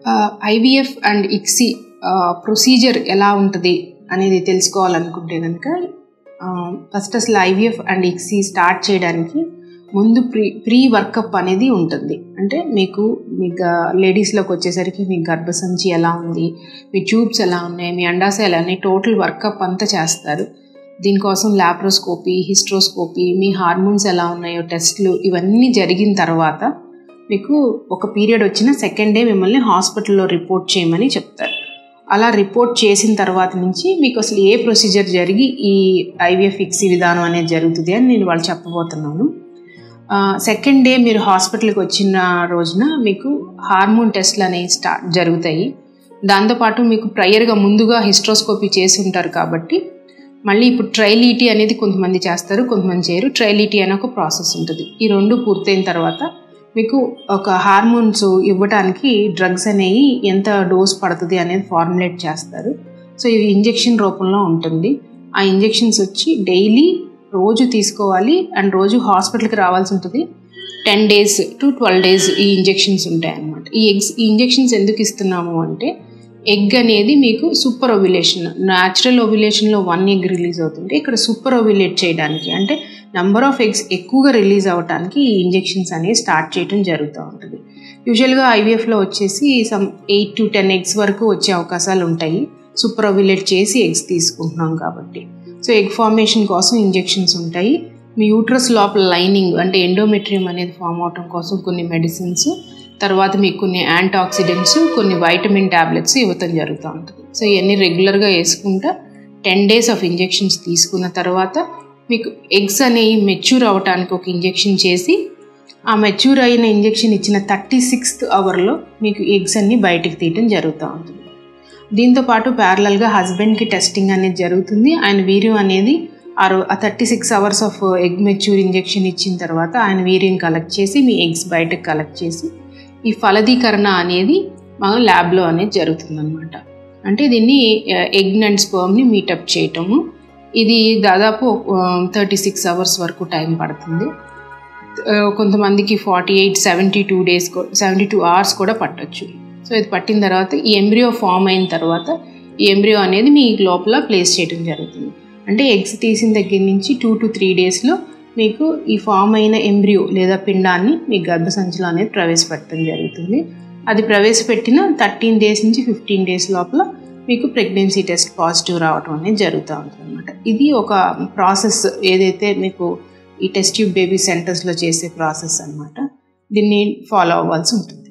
IVF and ICSI procedure ఎలా ఉంటుంది అనేది తెలుసుకోవాలనుకుంటే కనుక ఫస్ట్ అసలు ఐవీఎఫ్ అండ్ ఇక్సీ స్టార్ట్ చేయడానికి ముందు ప్రీ ప్రీ వర్కప్ అనేది ఉంటుంది అంటే మీకు మీ లేడీస్లోకి వచ్చేసరికి మీ గర్భసంచి ఎలా ఉంది మీ ట్యూబ్స్ ఎలా ఉన్నాయి మీ అండాశయాలు ఎలా ఉన్నాయి టోటల్ వర్కప్ అంతా చేస్తారు దీనికోసం ల్యాప్రోస్కోపీ హిస్ట్రోస్కోపీ మీ హార్మోన్స్ ఎలా ఉన్నాయో టెస్ట్లు ఇవన్నీ జరిగిన తర్వాత మీకు ఒక పీరియడ్ వచ్చిన సెకండ్ డే మిమ్మల్ని హాస్పిటల్లో రిపోర్ట్ చేయమని చెప్తారు అలా రిపోర్ట్ చేసిన తర్వాత నుంచి మీకు అసలు ఏ ప్రొసీజర్ జరిగి ఈ ఐవీఎఫ్ ఫిక్సీ విధానం అనేది జరుగుతుంది అని నేను వాళ్ళు చెప్పబోతున్నాను సెకండ్ డే మీరు హాస్పిటల్కి వచ్చిన రోజున మీకు హార్మోన్ టెస్ట్లు అనేవి స్టార్ట్ జరుగుతాయి దాంతోపాటు మీకు ప్రయర్గా ముందుగా హిస్ట్రోస్కోపీ చేసి ఉంటారు కాబట్టి మళ్ళీ ఇప్పుడు ట్రైలీటీ అనేది కొంతమంది చేస్తారు కొంతమంది చేయరు ట్రైలీటీ అనే ఒక ప్రాసెస్ ఉంటుంది ఈ రెండు పూర్తయిన తర్వాత మీకు ఒక హార్మోన్స్ ఇవ్వడానికి డ్రగ్స్ అనేవి ఎంత డోస్ పడుతుంది అనేది ఫార్ములేట్ చేస్తారు సో ఇది ఇంజెక్షన్ రూపంలో ఉంటుంది ఆ ఇంజెక్షన్స్ వచ్చి డైలీ రోజు తీసుకోవాలి అండ్ రోజు హాస్పిటల్కి రావాల్సి ఉంటుంది ten days to twelve days ఈ ఇంజెక్షన్స్ ఉంటాయి అన్నమాట ఈ ఎగ్స్ ఈ ఇంజెక్షన్స్ ఎందుకు ఇస్తున్నాము అంటే ఎగ్ అనేది మీకు సూపర్ ఓవ్యులేషన్ న్యాచురల్ ఓవ్యులేషన్లో వన్ ఎగ్ రిలీజ్ అవుతుంటే ఇక్కడ సూపర్ ఓవ్యులేట్ చేయడానికి అంటే నెంబర్ ఆఫ్ ఎగ్స్ ఎక్కువగా రిలీజ్ అవ్వడానికి ఈ ఇంజెక్షన్స్ అనేవి స్టార్ట్ చేయడం జరుగుతూ ఉంటుంది యూజువల్గా ఐవీఎఫ్లో వచ్చేసి some eight to ten eggs వరకు వచ్చే అవకాశాలు ఉంటాయి సూపర్ ఓవ్యులేట్ చేసి ఎగ్స్ తీసుకుంటున్నాం కాబట్టి సో ఎగ్ ఫార్మేషన్ కోసం ఇంజెక్షన్స్ ఉంటాయి మీ యూట్రస్ లోపల లైనింగ్ అంటే ఎండోమెట్రియం అనేది ఫామ్ అవటం కోసం కొన్ని మెడిసిన్స్ తర్వాత మీకు కొన్ని యాంటాక్సిడెంట్స్ కొన్ని వైటమిన్ ట్యాబ్లెట్స్ ఇవ్వటం జరుగుతూ ఉంటుంది సో ఇవన్నీ రెగ్యులర్గా వేసుకుంటా టెన్ డేస్ ఆఫ్ ఇంజెక్షన్స్ తీసుకున్న తర్వాత మీకు ఎగ్స్ అనేవి మెచ్యూర్ అవ్వటానికి ఒక ఇంజెక్షన్ చేసి ఆ మెచ్యూర్ అయిన ఇంజెక్షన్ ఇచ్చిన థర్టీ సిక్స్త్ అవర్లో మీకు ఎగ్స్ అన్నీ బయటికి తీయటం జరుగుతూ ఉంటుంది దీంతోపాటు ప్యారలల్గా హస్బెండ్కి టెస్టింగ్ అనేది జరుగుతుంది ఆయన వీర్యం అనేది ఆ thirty six hours of egg mature injection ఇచ్చిన తర్వాత ఆయన వీర్యం కలెక్ట్ చేసి మీ ఎగ్స్ బయటకు కలెక్ట్ చేసి ఈ ఫలదీకరణ అనేది మనం ల్యాబ్లో అనేది జరుగుతుందన్నమాట అంటే దీన్ని ఎగ్ అండ్ స్పర్మ్ని మీటప్ చేయటము ఇది దాదాపు థర్టీ సిక్స్ అవర్స్ వరకు టైం పడుతుంది కొంతమందికి forty eight seventy two days seventy two hours కూడా పట్టొచ్చు సో ఇది పట్టిన తర్వాత ఈ ఎంబ్రియో ఫామ్ అయిన తర్వాత ఈ ఎంబ్రియో అనేది మీ లోపల ప్లేస్ చేయడం జరుగుతుంది అంటే ఎగ్స్ తీసిన దగ్గర నుంచి టూ టు త్రీ డేస్లో మీకు ఈ ఫామ్ అయిన ఎంబ్రియో లేదా పిండాన్ని మీ గర్భసంచిలో అనేది ప్రవేశపెట్టడం జరుగుతుంది అది ప్రవేశపెట్టిన థర్టీన్ డేస్ నుంచి ఫిఫ్టీన్ డేస్ లోపల మీకు ప్రెగ్నెన్సీ టెస్ట్ పాజిటివ్ రావడం అనేది జరుగుతూ ఉంటుంది అనమాట ఇది ఒక ప్రాసెస్ ఏదైతే మీకు ఈ టెస్ట్ ట్యూబ్ బేబీ సెంటర్స్లో చేసే ప్రాసెస్ అనమాట దీన్ని ఫాలో అవ్వాల్సి ఉంటుంది